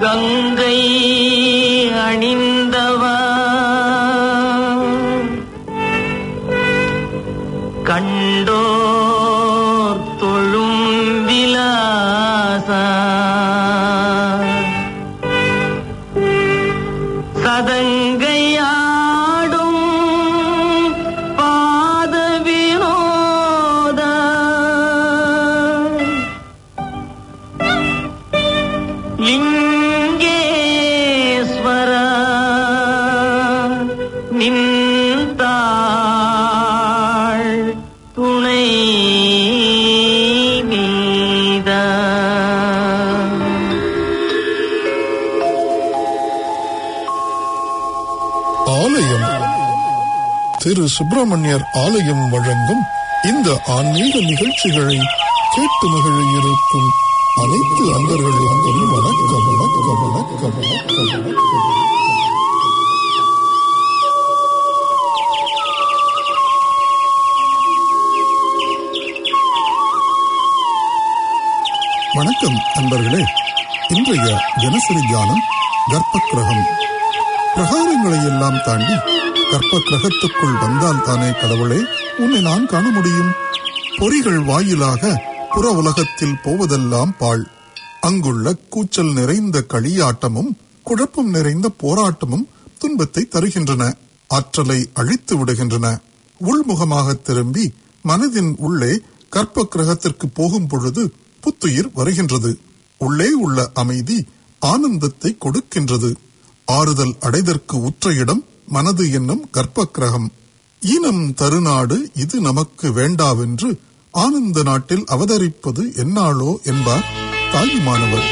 கங்கை அணிந்தவா கண்டோர் தொழும் விலாசா சதங்கையாடும் பாத வினோத லிங்கேஸ்வர நின்றாள் துணை நீதா ஆலயம் திரு சுப்பிரமணியர் ஆலயம் வழங்கும் இந்த ஆன்மீக நிகழ்ச்சிகளை கேட்டு மகிழ இருக்கும் அனைத்து அன்பர்களுக்கும் வணக்கம் வணக்கம் வணக்கம் வணக்கம் வணக்கம் வணக்கம் அன்பர்களே இன்றைய தினசரி தியானம் கர்ப்ப கிரகம் பிரகாரங்களை எல்லாம் தாண்டி கர்ப்ப கிரகத்துக்குள் வந்தால் தானே கடவுளே உன்னை நான் காண முடியும் பொறிகள் வாயிலாக புற உலகத்தில் போவதெல்லாம் பாழ் அங்குள்ள கூச்சல் நிறைந்த களியாட்டமும் குழப்பம் நிறைந்த போராட்டமும் துன்பத்தை தருகின்றன ஆற்றலை அழித்து விடுகின்றன உள்முகமாக திரும்பி மனதின் உள்ளே கர்ப்ப கிரகத்திற்கு போகும் பொழுது புத்துயிர் வருகின்றது உள்ளே உள்ள அமைதி ஆனந்தத்தை கொடுக்கின்றது ஆறுதல் அடைதற்கு உற்ற இடம் மனது என்னும் கர்ப்ப கிரகம் ஈனம் தருநாடு இது நமக்கு வேண்டாவென்று ஆனந்த நாட்டில் அவதரிப்பது என்னாளோ என்பார் தாயுமானவர்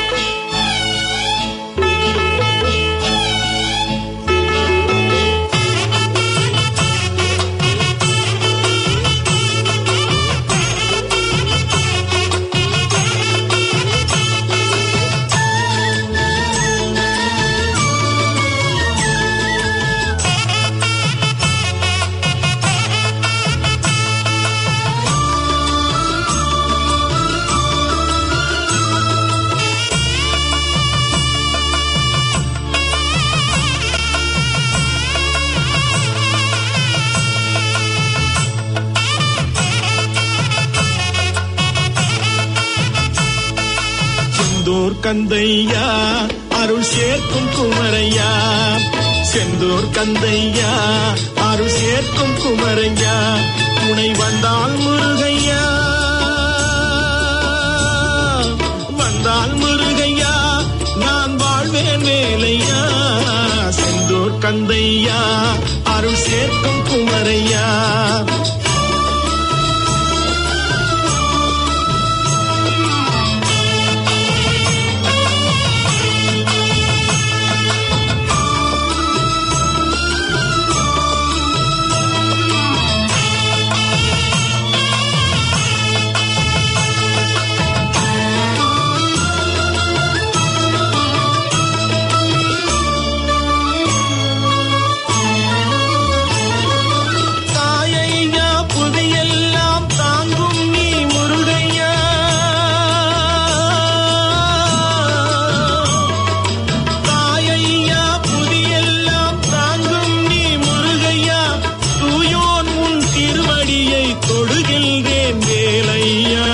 செந்தூர் கந்தையா அருள் சேர்க்கும் குமரையா செந்தூர் கந்தையா அருள் சேர்க்கும் குமரையா துணை வந்தால் முருகையா வந்தால் முருகையா நான் வாழ்வேன் வேலையா செந்தூர் கந்தையா அருள் சேர்க்கும் குமரையா தாயையா புவியெல்லாம் தாங்கும் நீ முருகையா தாயையா புவியெல்லாம் தாங்கும் நீ முருகையா தூயோன் உன் திருவடியை தொடுகின்றேன் வேலையா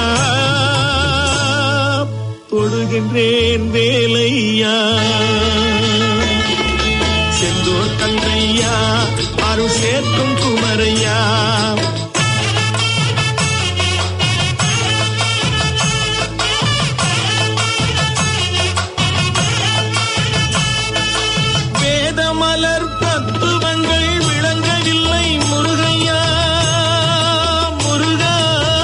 தொடுகின்றேன் வேலையா செந்தூர் தந்தையா அருள் சேர்க்கும் குமரையா வேதமலர் தத்துவங்கள் விளங்கவில்லை முருகையா முருகா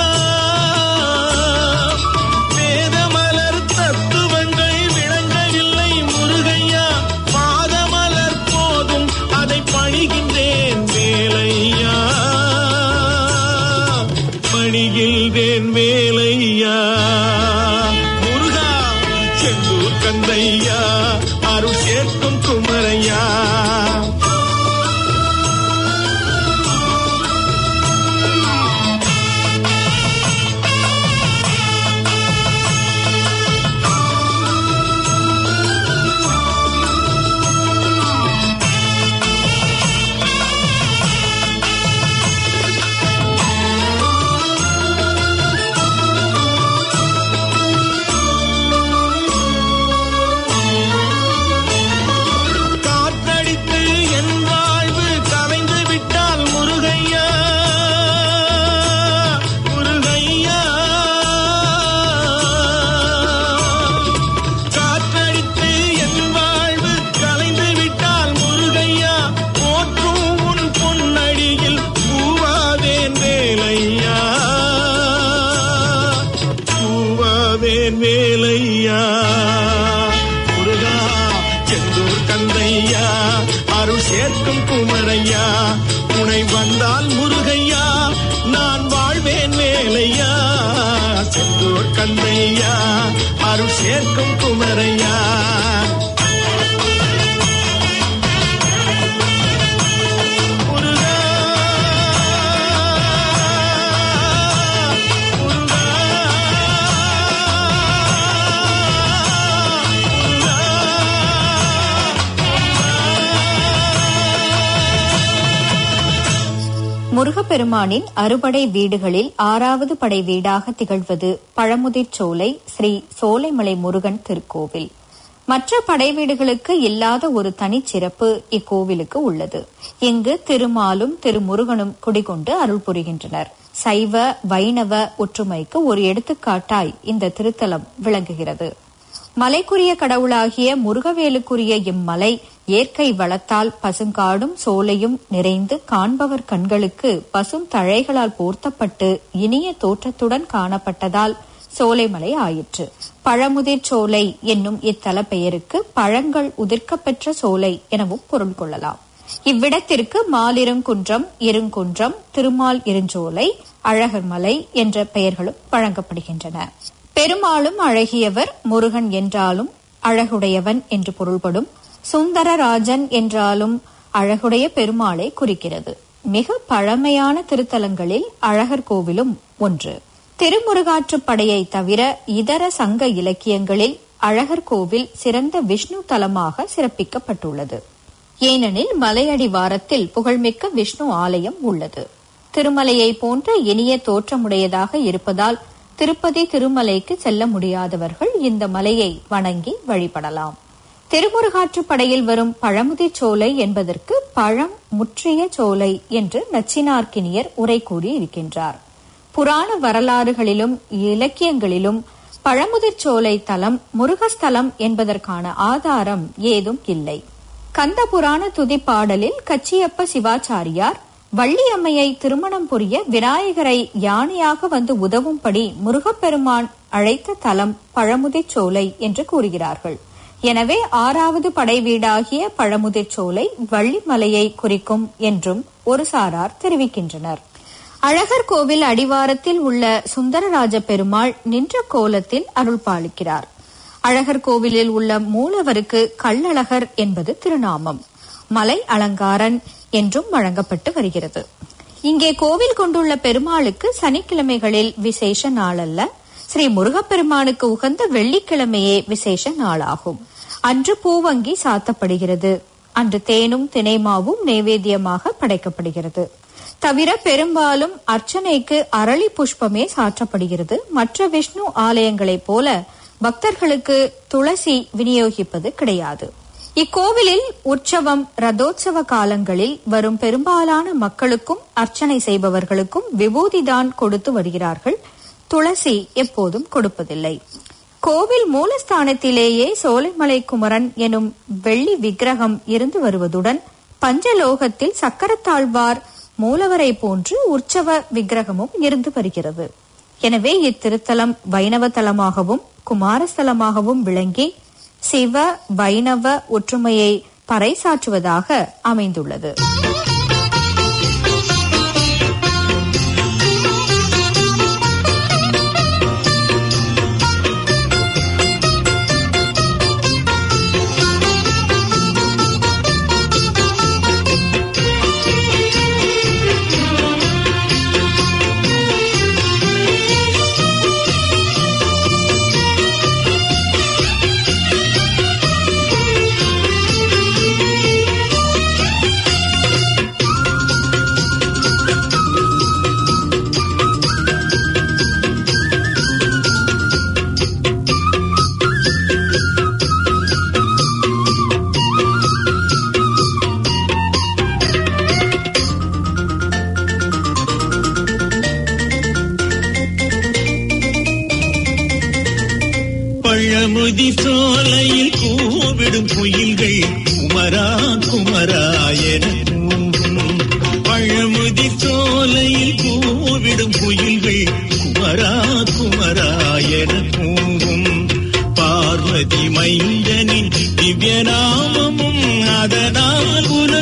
வேதமலர் தத்துவங்கள் விளங்கவில்லை முருகையா பாதமலர் போதும் அதை பணிகின்றேன் வேலையா பணிகின்றேன் வேலையா முருகா செந்தூர் கந்தையா அருள் சேர்க்கும் குமரையா அருள் சேர்க்கும் குமரையா துணை வந்தால் முருகையா நான் வாழ்வேன் வேலையா செந்தூர் கந்தையா அருள் சேர்க்கும் குமரையா முருகா முருகா முருகப்பெருமானின் அறுபடை வீடுகளில் ஆறாவது படை வீடாக திகழ்வது பழமுதிர் சோலை ஸ்ரீ சோலைமலை முருகன் திருக்கோவில் மற்ற படை வீடுகளுக்கு இல்லாத ஒரு தனிச்சிறப்பு இக்கோவிலுக்கு உள்ளது இங்கு திருமாலும் திருமுருகனும் குடிகொண்டு அருள் புரிகின்றனர் சைவ வைணவ ஒற்றுமைக்கு ஒரு எடுத்துக்காட்டாய் இந்த திருத்தலம் விளங்குகிறது மலைக்குரிய கடவுளாகிய முருகவேலுக்குரிய இம்மலை இயற்கை வளத்தால் பசுங்காடும் சோலையும் நிறைந்து காண்பவர் கண்களுக்கு பசும் தழைகளால் போர்த்தப்பட்டு இனிய தோற்றத்துடன் காணப்பட்டதால் சோலைமலை ஆயிற்று பழமுதிர் சோலை என்னும் இத்தல பெயருக்கு பழங்கள் உதிர்க்கப்பெற்ற சோலை எனவும் பொருள் கொள்ளலாம் இவ்விடத்திற்கு மாலிருங்குன்றம் இருங்குன்றம் திருமால் இருஞ்சோலை அழகர்மலை என்ற பெயர்களும் வழங்கப்படுகின்றன பெருமாளும் அழகியவர் முருகன் என்றாலும் அழகுடையவன் என்று பொருள்படும் சுந்தரராஜன் என்றாலும் அழகுடைய பெருமாளை குறிக்கிறது மிக பழமையான திருத்தலங்களில் அழகர் கோவிலும் ஒன்று திருமுருகாற்றுப்படையை தவிர இதர சங்க இலக்கியங்களில் அழகர் கோவில் சிறந்த விஷ்ணு தலமாக சிறப்பிக்கப்பட்டுள்ளது ஏனெனில் மலையடிவாரத்தில் புகழ்மிக்க விஷ்ணு ஆலயம் உள்ளது திருமலையை போன்ற இனிய தோற்றமுடையதாக இருப்பதால் திருப்பதி திருமலைக்கு செல்ல முடியாதவர்கள் இந்த மலையை வணங்கி வழிபடலாம் திருமுருகாற்றுப்படையில் வரும் பழமுதிர் சோலை என்பதற்கு பழம் முற்றிய சோலை என்று நச்சினார்க்கினியர் உரை கூறி இருக்கின்றார் புராண வரலாறுகளிலும் இலக்கியங்களிலும் பழமுதிர் சோலை தலம் முருகஸ்தலம் என்பதற்கான ஆதாரம் ஏதும் இல்லை கந்த புராண துதிப்பாடலில் கச்சியப்ப சிவாச்சாரியார் வள்ளியம்மையை திருமணம் புரிய விநாயகரை யானையாக வந்து உதவும்படி முருகப்பெருமான் அழைத்த தலம் பழமுதிர் சோலை என்று கூறுகிறார்கள் எனவே ஆறாவது படை வீடாகிய பழமுதிர் சோலை வள்ளிமலையை குறிக்கும் என்றும் ஒரு சாரார் தெரிவிக்கின்றனர் அழகர் கோவில் அடிவாரத்தில் உள்ள சுந்தரராஜ பெருமாள் நின்ற கோலத்தில் அருள் பாலிக்கிறார் அழகர் கோவிலில் உள்ள மூலவருக்கு கள்ளழகர் என்பது திருநாமம் மலை அலங்காரன் என்றும் வழங்கப்பட்டு வருகிறது இங்கே கோவில் கொண்டுள்ள பெருமாளுக்கு சனிக்கிழமைகளில் விசேஷ நாளல்ல ஸ்ரீ முருகப்பெருமானுக்கு உகந்த வெள்ளிக்கிழமையே விசேஷ நாளாகும் அன்று பூவங்கி சாத்தப்படுகிறது அன்று தேனும் தினைமாவும் நைவேத்தியமாக படைக்கப்படுகிறது தவிர பெரும்பாலும் அர்ச்சனைக்கு அரளி புஷ்பமே சாற்றப்படுகிறது மற்ற விஷ்ணு ஆலயங்களைப் போல பக்தர்களுக்கு துளசி விநியோகிப்பது கிடையாது இக்கோவிலில் உற்சவம் ரதோற்சவ காலங்களில் வரும் பெரும்பாலான மக்களுக்கும் அர்ச்சனை செய்பவர்களுக்கும் விபூதிதான் கொடுத்து வருகிறார்கள் துளசி எப்போதும் கொடுப்பதில்லை கோவில் மூலஸ்தானத்திலேயே சோலைமலை குமரன் எனும் வெள்ளி விக்கிரகம் இருந்து வருவதுடன் பஞ்சலோகத்தில் சக்கரத்தாழ்வார் மூலவரை போன்று உற்சவ விக்கிரகமும் இருந்து வருகிறது எனவே இத்திருத்தலம் வைணவ தலமாகவும் குமாரஸ்தலமாகவும் விளங்கி சிவ வைணவ ஒற்றுமையை பறைசாற்றுவதாக அமைந்துள்ளது பழமுதி சோலையில் கூவிடும் குயில்கள் குமரா குமரா என கூவும் பழமுதி சோலையில் கூவிடும் குயில்கள் குமரா குமரா என கூவும் பார்வதி மைந்தனின் திவ்யநாமமும் அதனால் உல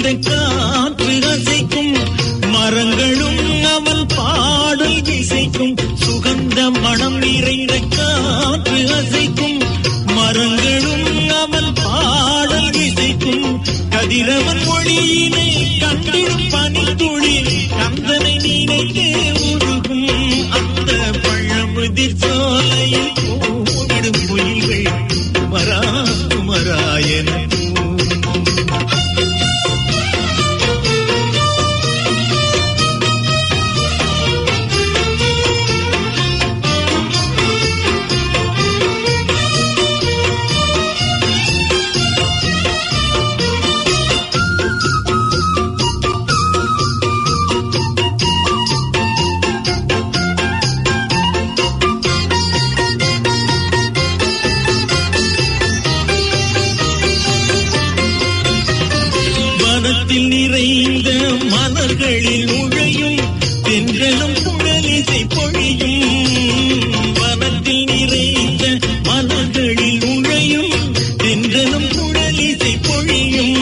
நிறைந்த காற்று அசைக்கும் மரங்களும் அவன் பாடல் இசைக்கும் சுகந்த மனம் நிறைந்த காற்று அசைக்கும் மரங்களும் அவன் பாடல் இசைக்கும் கதிரவன் மொழியினை கண்டிடும் பனித்துளி கந்தனை நினைத்தே உருகும் அந்த பழமுதிர் சோலையில் கூவிடும் குயில்கள் குமரா குமரா என கூவும். வனத்தில் நிறைந்த மலர்களில் நுழையும் தென்றலும் குழலிசை பொழியும் வனத்தில் நிறைந்த மலர்களில் நுழையும் தென்றலும் குழலிசை பொழியும்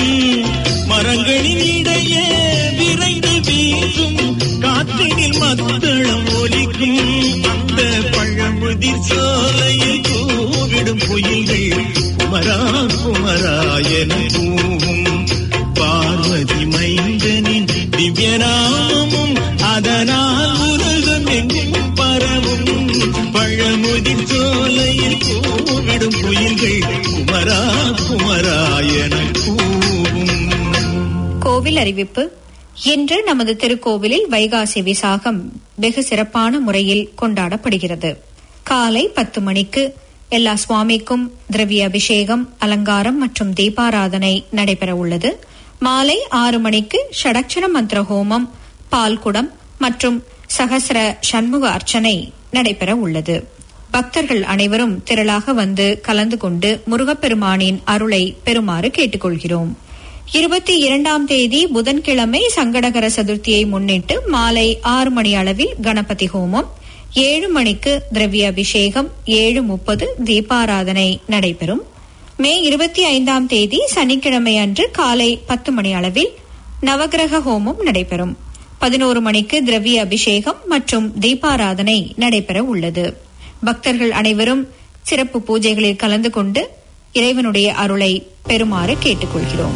மரங்களின் இடையே விரைந்து வீசும் காற்றினில் மத்தளம் ஒலிக்கும் அந்த பழமுதிர் சோலையில் கூவிடும் குயில்கள் குமரா குமரா என கூவும் பார்வதி மைந்தனின் திவ்யநாமமும் அதனால் உலகம் எங்கும் பரவும் பழமுதிர் சோலையில் கூவிடும் குயில்கள் குமரா குமரா என கூவும் கோவில் அறிவிப்பு இன்று நமது திருக்கோவிலில் வைகாசி விசாகம் வெகு சிறப்பான முறையில் கொண்டாடப்படுகிறது காலை பத்து மணிக்கு எல்லா சுவாமிக்கும் திரவிய அபிஷேகம் அலங்காரம் மற்றும் தீபாராதனை நடைபெற உள்ளது மாலை ஆறு மணிக்கு ஷடக்ஷர மந்திர ஹோமம் பால்குடம் மற்றும் சகசர சண்முக அர்ச்சனை நடைபெற உள்ளது பக்தர்கள் அனைவரும் திரளாக வந்து கலந்து கொண்டு முருகப்பெருமானின் அருளை பெறுமாறு கேட்டுக்கொள்கிறோம் இருபத்தி இரண்டாம் தேதி புதன்கிழமை சங்கடகர சதுர்த்தியை முன்னிட்டு மாலை ஆறு மணி அளவில் கணபதி ஹோமம் ஏழு மணிக்கு திரவிய அபிஷேகம் ஏழு முப்பது தீபாராதனை நடைபெறும் மே இருபத்தி ஐந்தாம் தேதி சனிக்கிழமை அன்று காலை பத்து மணி அளவில் நவகிரக ஹோமம் நடைபெறும் பதினோரு மணிக்கு திரவிய அபிஷேகம் மற்றும் தீபாராதனை நடைபெற உள்ளது பக்தர்கள் அனைவரும் சிறப்பு பூஜைகளில் கலந்து கொண்டு இறைவனுடைய அருளை பெறுமாறு கேட்டுக்கொள்கிறோம்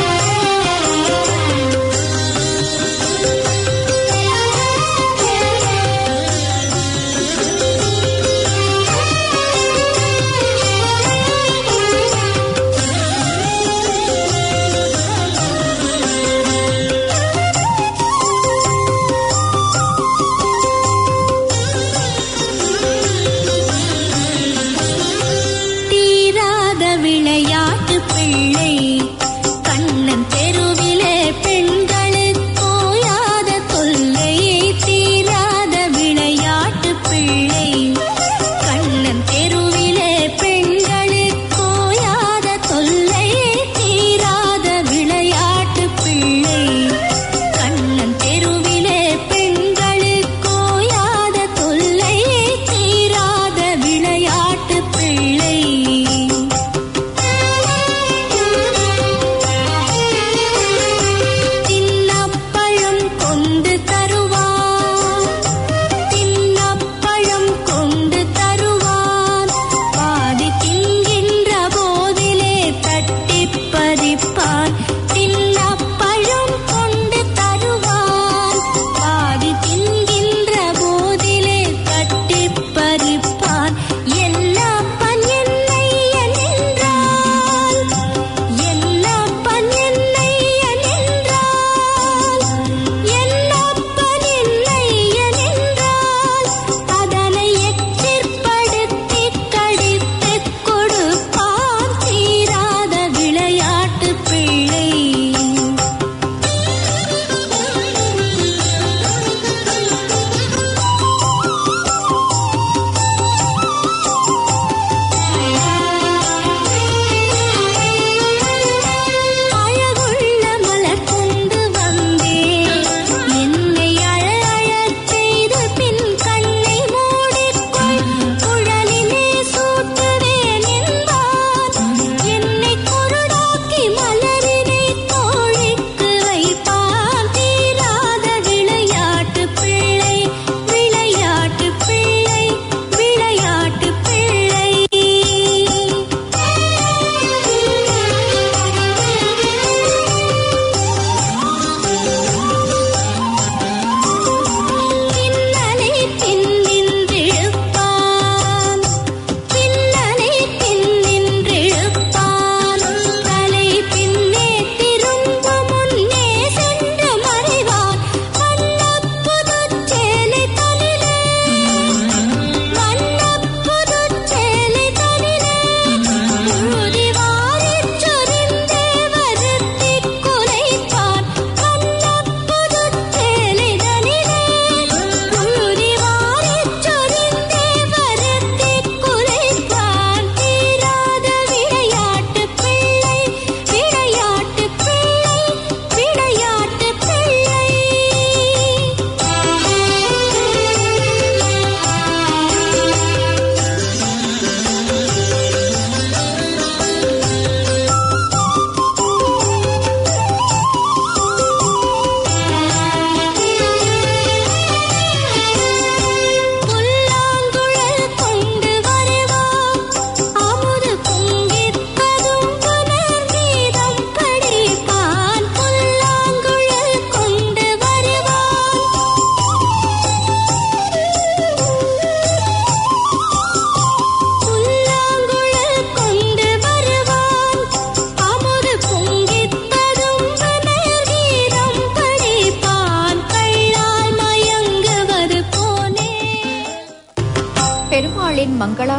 தீராத விளையாட்டு பிள்ளை கண்ணன் தெருவிலே பெண்களுக்கு ஓயாத தொல்லை தீராத விளையாட்டு பிள்ளை கண்ணன் தெருவிலே பெண்களுக்கு ஓயாத தொல்லை தீராத விளையாட்டு பிள்ளை கண்ணன் தெருவிலே பெண்களுக்கு ஓயாத தொல்லை தீராத விளையாட்டு பிள்ளை தின்னப்பழம் கொண்டு தருவான் தின்னப்பழம் கொண்டு தருவான் பாதி தின்கின்ற போதிலே தட்டிப் பறிப்பான் தின்னப்பழம் கொண்டு தருவான் பாதி தின்கின்ற போதிலே தட்டிப் பறிப்பான் என்னப்பன் என்னை என்றால் என்னப்பன் என்னை என்றால் என்னப்பன் என்னை என்றால் அதனை எச்சிற்படுத்தி கடித்துக் கொடுப்பான் தீராத விளையாட்டு பிள்ளை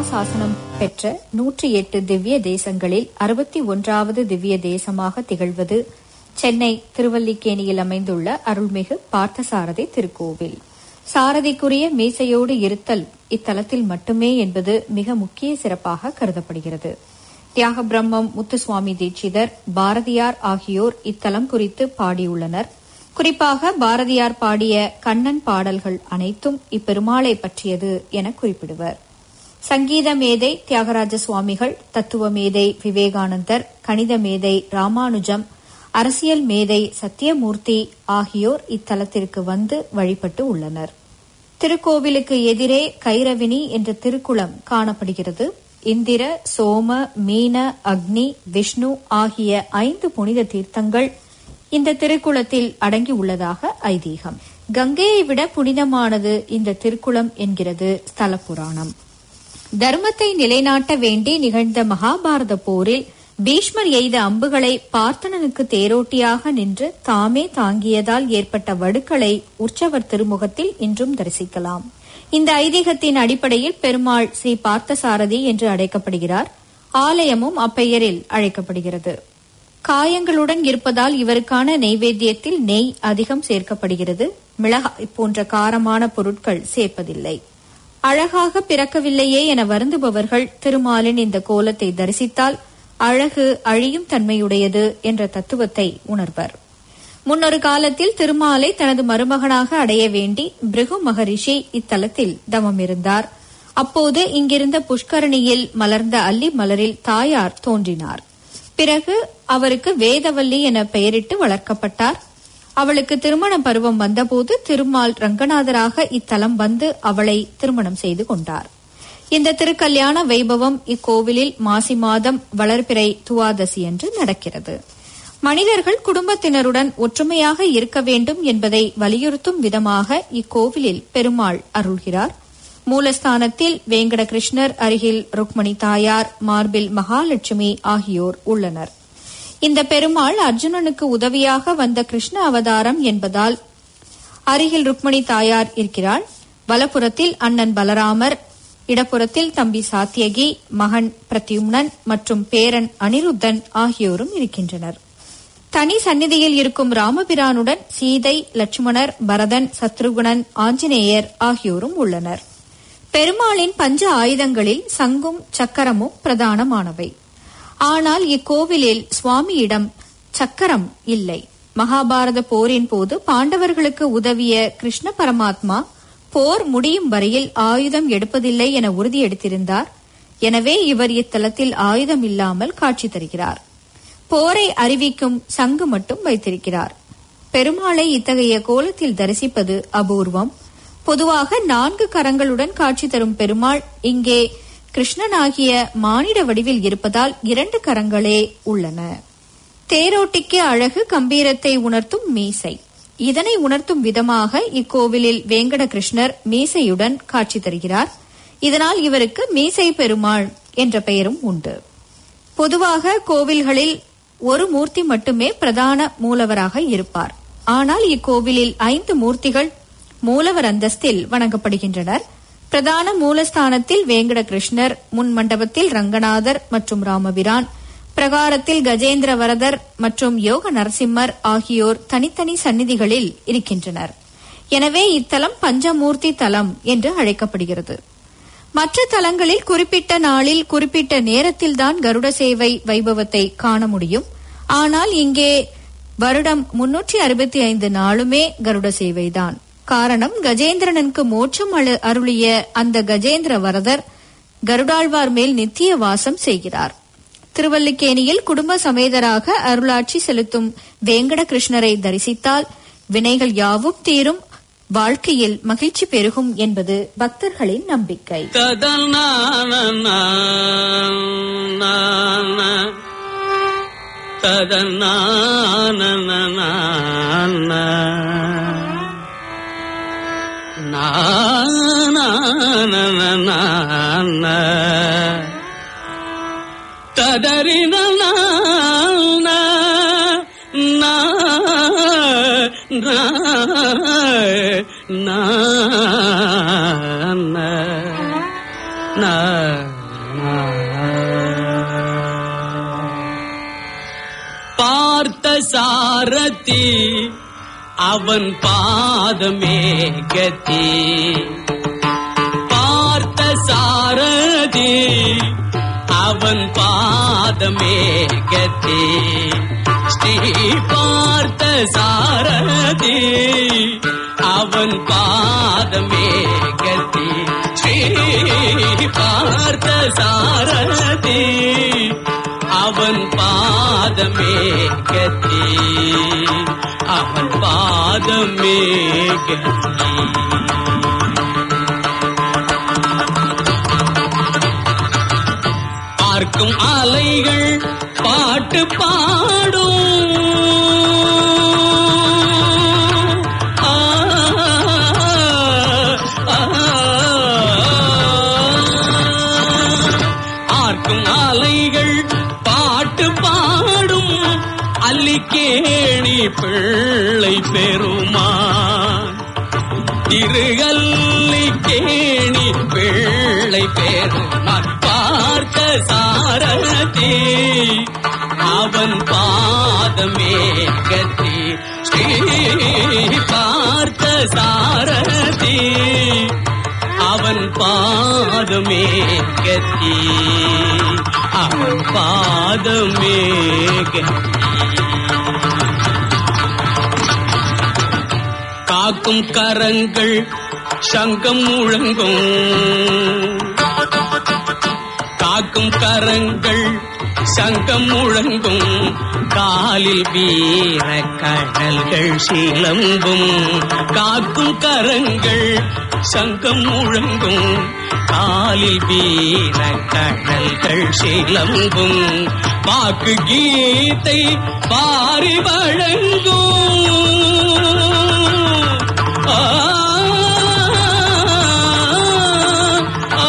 மங்களாசாசனம் பெற்ற நூற்றி எட்டு திவ்ய தேசங்களில் அறுபத்தி ஒன்றாவது திவ்ய தேசமாக திகழ்வது சென்னை திருவல்லிக்கேணியில் அமைந்துள்ள அருள்மிகு பார்த்தசாரதி திருக்கோவில் சாரதிக்குரிய மீசையோடு இருத்தல் இத்தலத்தில் மட்டுமே என்பது மிக முக்கிய சிறப்பாக கருதப்படுகிறது தியாக பிரம்மம் முத்துசுவாமி தீட்சிதர் பாரதியார் ஆகியோர் இத்தலம் குறித்து பாடியுள்ளனர் குறிப்பாக பாரதியார் பாடிய கண்ணன் பாடல்கள் அனைத்தும் இப்பெருமாளை பற்றியது என குறிப்பிடுவர் சங்கீத மேதை தியாகராஜ சுவாமிகள் தத்துவ மேதை விவேகானந்தர் கணித மேதை ராமானுஜம் அரசியல் மேதை சத்தியமூர்த்தி ஆகியோர் இத்தலத்திற்கு வந்து வழிபட்டு உள்ளனர் திருக்கோவிலுக்கு எதிரே கைரவினி என்ற திருக்குளம் காணப்படுகிறது இந்திர சோம மீன அக்னி விஷ்ணு ஆகிய ஐந்து புனித தீர்த்தங்கள் இந்த திருக்குளத்தில் அடங்கி உள்ளதாக ஐதீகம் கங்கையை விட புனிதமானது இந்த திருக்குளம் என்கிறது ஸ்தல புராணம் தர்மத்தை நிலைநாட்ட வேண்டி நிகழ்ந்த மகாபாரத போரில் பீஷ்மர் எய்த அம்புகளை பார்த்தனனுக்கு தேரோட்டியாக நின்று தாமே தாங்கியதால் ஏற்பட்ட வடுக்களை உற்சவர் திருமுகத்தில் இன்றும் தரிசிக்கலாம் இந்த ஐதீகத்தின் அடிப்படையில் பெருமாள் ஸ்ரீ பார்த்தசாரதி என்று அழைக்கப்படுகிறார் ஆலயமும் அப்பெயரில் அழைக்கப்படுகிறது காயங்களுடன் இருப்பதால் இவருக்கான நெய்வேத்தியத்தில் நெய் அதிகம் சேர்க்கப்படுகிறது மிளகாய் போன்ற காரமான பொருட்கள் சேர்ப்பதில்லை அழகாக பிறக்கவில்லையே என வருந்துபவர்கள் திருமாலின் இந்த கோலத்தை தரிசித்தால் அழகு அழியும் தன்மையுடையது என்ற தத்துவத்தை உணர்வர் முன்னொரு காலத்தில் திருமாலை தனது மருமகனாக அடைய வேண்டி பிருகு மகரிஷி இத்தலத்தில் தவம் இருந்தார் அப்போது இங்கிருந்த புஷ்கரணியில் மலர்ந்த அல்லி மலரில் தாயார் தோன்றினார் பிறகு அவருக்கு வேதவல்லி என பெயரிட்டு வளர்க்கப்பட்டார் அவளுக்கு திருமண பருவம் வந்தபோது திருமால் ரங்கநாதராக இத்தலம் வந்து அவளை திருமணம் செய்து கொண்டார் இந்த திருக்கல்யாண வைபவம் இக்கோவிலில் மாசி மாதம் வளர்பிறை துவாதசி என்று நடக்கிறது மனிதர்கள் குடும்பத்தினருடன் ஒற்றுமையாக இருக்க வேண்டும் என்பதை வலியுறுத்தும் விதமாக இக்கோவிலில் பெருமாள் அருள்கிறார் மூலஸ்தானத்தில் வேங்கட கிருஷ்ணர் அருகில் ருக்மணி தாயார் மார்பில் மகாலட்சுமி ஆகியோர் உள்ளனர் இந்த பெருமாள் அர்ஜுனனுக்கு உதவியாக வந்த கிருஷ்ண அவதாரம் என்பதால் அருகில் ருக்மணி தாயார் இருக்கிறாள் வலப்புறத்தில் அண்ணன் பலராமர் இடப்புறத்தில் தம்பி சாத்தியகி மகன் பிரத்யும்னன் மற்றும் பேரன் அனிருத்தன் ஆகியோரும் இருக்கின்றனர் தனி சந்நிதியில் இருக்கும் ராமபிரானுடன் சீதை லட்சுமணர் பரதன் சத்ருகுணன் ஆஞ்சநேயர் ஆகியோரும் உள்ளனர் பெருமாளின் பஞ்ச ஆயுதங்களில் சங்கும் சக்கரமும் பிரதானமானவை ஆனால் இக்கோவிலில் சுவாமியிடம் சக்கரம் இல்லை மகாபாரத போரின் போது பாண்டவர்களுக்கு உதவிய கிருஷ்ண பரமாத்மா போர் முடியும் வரையில் ஆயுதம் எடுப்பதில்லை என உறுதி எடுத்திருந்தார் எனவே இவர் இத்தலத்தில் ஆயுதம் இல்லாமல் காட்சி தருகிறார் போரை அறிவிக்கும் சங்கு மட்டும் வைத்திருக்கிறார் பெருமாளை இத்தகைய கோலத்தில் தரிசிப்பது அபூர்வம் பொதுவாக நான்கு கரங்களுடன் காட்சி தரும் பெருமாள் இங்கே கிருஷ்ணனாகிய மானிட வடிவில் இருப்பதால் இரண்டு கரங்களே உள்ளன தேரோட்டிக்கு அழகு கம்பீரத்தை உணர்த்தும் மீசை இதனை உணர்த்தும் விதமாக இக்கோவிலில் வேங்கட கிருஷ்ணர் மீசையுடன் காட்சி தருகிறார் இதனால் இவருக்கு மீசை பெருமாள் என்ற பெயரும் உண்டு பொதுவாக கோவில்களில் ஒரு மூர்த்தி மட்டுமே பிரதான மூலவராக இருப்பார் ஆனால் இக்கோவிலில் ஐந்து மூர்த்திகள் மூலவர் அந்தஸ்தில் வணங்கப்படுகின்றனர் பிரதான மூலஸ்தானத்தில் வேங்கட கிருஷ்ணர் முன் மண்டபத்தில் ரங்கநாதர் மற்றும் ராமபிரான் பிரகாரத்தில் கஜேந்திர வரதர் மற்றும் யோக நரசிம்மர் ஆகியோர் தனித்தனி சந்நிதிகளில் இருக்கின்றனர் எனவே இத்தலம் பஞ்சமூர்த்தி தலம் என்று அழைக்கப்படுகிறது மற்ற தலங்களில் குறிப்பிட்ட நாளில் குறிப்பிட்ட நேரத்தில்தான் கருட சேவை வைபவத்தை காண முடியும் ஆனால் இங்கே வருடம் முன்னூற்றி அறுபத்தி ஐந்து நாளுமே கருட சேவைதான் காரணம் கஜேந்திரனுக்கு மோட்சம் அழு- அருளிய அந்த கஜேந்திர வரதர் கருடாழ்வார் மேல் நித்திய வாசம் செய்கிறார் திருவல்லிக்கேணியில் குடும்ப சமேதராக அருளாட்சி செலுத்தும் வேங்கட கிருஷ்ணரை தரிசித்தால் வினைகள் யாவும் தீரும் வாழ்க்கையில் மகிழ்ச்சி பெருகும் என்பது பக்தர்களின் நம்பிக்கை ததறின நா சாரதி அவன் பாதமே கதி பார்த்த சாரதி அவன் பாதமே கதி ஸ்ரீ பார்த்த சாரதி அவன் பாதமே கதி ஸ்ரீ பார்த்த சாரதி அவன் பாதமே கதி அவன் பாதமே கதி பார்க்கும் அலைகள் பாட்டு பாடும் ஆ, ஆ, ஆர்க்கும் அலைகள் பாட்டு பாடும் அல்லிக்கேணி பிள்ளை பெருமான் திருகல்லி கேணி பிள்ளை பெருமான் பார்த்த சாரதி அவன் பாதமே கத்தி ஸ்ரீ பார்த்த சாரதி அவன் பாதமே கத்தி அவன் பாதமே கத்தி காக்கும் கரங்கள் சங்கம் முழங்கும் காக்கும் கரங்கள் சங்கம் முழங்கும் காலில் வீர கடல்கள் சிலம்பும் காக்கும் கரங்கள் சங்கம் முழங்கும் காலில் வீர கடல்கள் சிலம்பும் வாக்கு கீதை பாரி வழங்கும் ஆ, ஆ,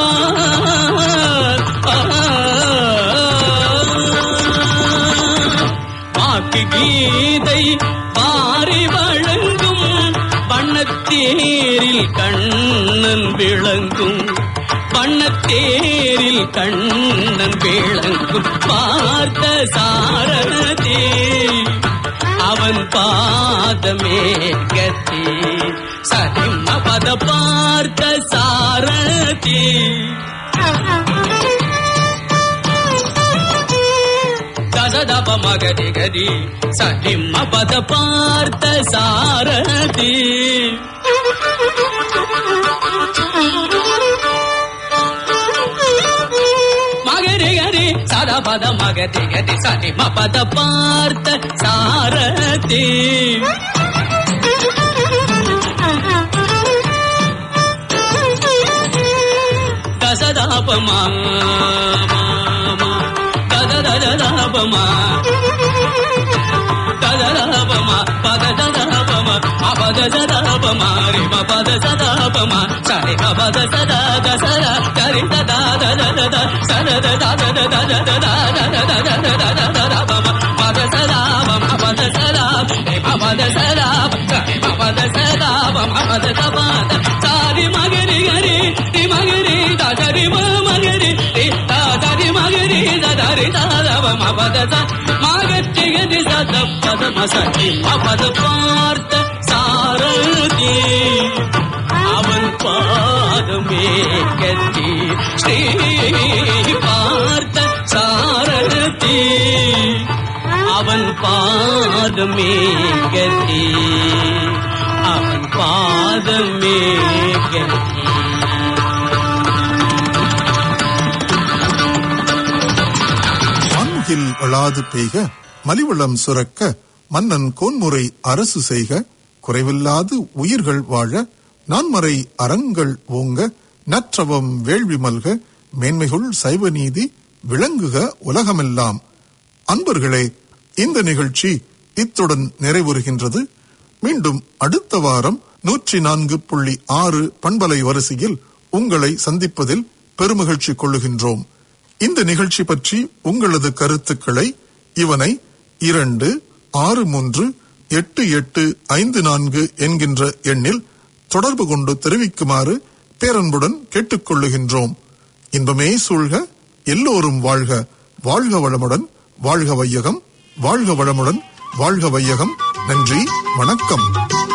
ஆ. வாக்கு கீதை பாரி வழங்கும் வண்ணத்தேரில் கண்ணன் விளங்கும் வண்ணத்தேரில் கண்ணன் விளங்கும் பார்த்த சாரதே அவன் பாதமே கத்தி சரிம்ம பத பார்த்த சாரதி தததப மகதி கதி சரிம்ம பத பார்த்த சாரதி மகரி கரி சத பத மகதி கதி சரிம்ம பத பார்த்த சாரதி தசதாபமா ததததபமா தததபமா பதததபமா அபத சதாபமா ரிம பத சதாபமா சரி பத சதா தசர கரி ததா தததத சதத ததத ததத தததததததததபமா பத சதாபமா பத சதாப் ரிம பத சதாப் சரி பத சதாபம் அபத சபாத சாரி மகரி கரி ரி மகரி ததரி ம மகரி ரி ததரி மகரி ததரி ததபம் அபத ச மகத்தி கதி சத பத மசதி அபத பார்த்த சாரதி அவன் பாதமே கத்தி ஸ்ரீ பார்த்த சாரதி அவன் பாதமே கத்தி அவன் பாதமே கத்தி வான்முகில் வளாது பெய்க மலிவளம் சுரக்க மன்னன் கோன்முறை அரசு செய்க குறைவில்லாது உயிர்கள் வாழ நான்மறை அறங்கள் ஓங்க நற்றவம் வேள்வி மல்க மேன்மைகுள் சைவ நீதி விளங்குக உலகமெல்லாம் அன்பர்களே இந்த நிகழ்ச்சி இத்துடன் நிறைவுறுகின்றது மீண்டும் அடுத்த வாரம் நூற்றி நான்கு புள்ளி ஆறு பண்பலை வரிசையில் உங்களை சந்திப்பதில் பெருமகிழ்ச்சி கொள்ளுகின்றோம் இந்த நிகழ்ச்சி பற்றி உங்களது கருத்துக்களை இவனை இரண்டு ஆறு மூன்று எட்டு எட்டு ஐந்து நான்கு என்கின்ற எண்ணில் தொடர்பு கொண்டு தெரிவிக்குமாறு பேரன்புடன் கேட்டுக்கொள்ளுகின்றோம் இன்பமே சூழ்க எல்லோரும் வாழ்க வாழ்க வளமுடன் வாழ்க வையகம் வாழ்க வளமுடன் வாழ்க வையகம் நன்றி வணக்கம்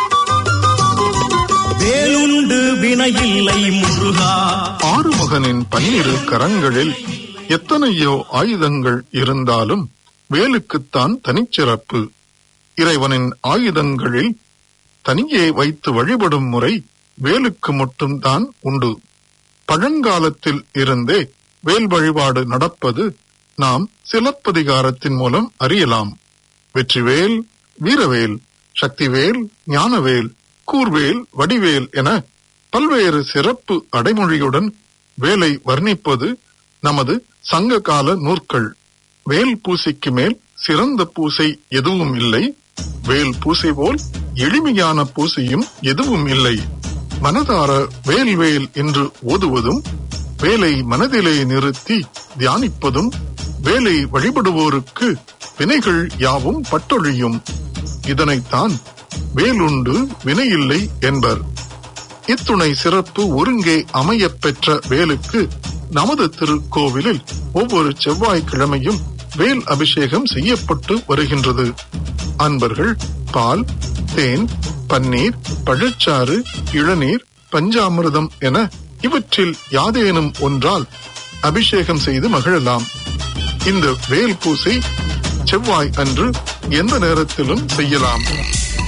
வேலுண்டு வினையில்லை முருகா ஆறுமுகனின் பன்னிரு கரங்களில் எத்தனையோ ஆயுதங்கள் இருந்தாலும் வேலுக்குத்தான் தனிச்சிறப்பு இறைவனின் ஆயுதங்களில் தனியே வைத்து வழிபடும் முறை வேலுக்கு மட்டும்தான் உண்டு பழங்காலத்தில் இருந்தே வேல் வழிபாடு நடப்பது நாம் சிலப்பதிகாரத்தின் மூலம் அறியலாம் வெற்றிவேல் வீரவேல் சக்திவேல் ஞானவேல் கூர்வேல் வடிவேல் என பல்வேறு சிறப்பு அடைமொழியுடன் வேலை வர்ணிப்பது நமது சங்க கால நூற்கள் வேல் பூசைக்கு மேல் சிறந்த பூசை எதுவும் இல்லை வேல் பூசை போல் எளிமையான பூசையும் எதுவும் இல்லை மனதார வேல் வேல் என்று ஓதுவதும் வேலை மனதிலே நிறுத்தி தியானிப்பதும் வேலை வழிபடுவோருக்கு வினைகள் யாவும் பட்டொழியும் இதனைத்தான் வேலுண்டு வினையில்லை என்பர் இத்துணை சிறப்பு ஒருங்கே அமையப் பெற்ற வேலுக்கு நமது திருக்கோவிலில் ஒவ்வொரு செவ்வாய்க்கிழமையும் வேல் அபிஷேகம் செய்யப்பட்டு வருகின்றது அன்பர்கள் பால் தேன் பன்னீர் பழச்சாறு இளநீர் பஞ்சாமிர்தம் என இவற்றில் யாதேனும் ஒன்றால் அபிஷேகம் செய்து மகிழலாம் இந்த வேல் பூசை செவ்வாய் அன்று எந்த நேரத்திலும் செய்யலாம்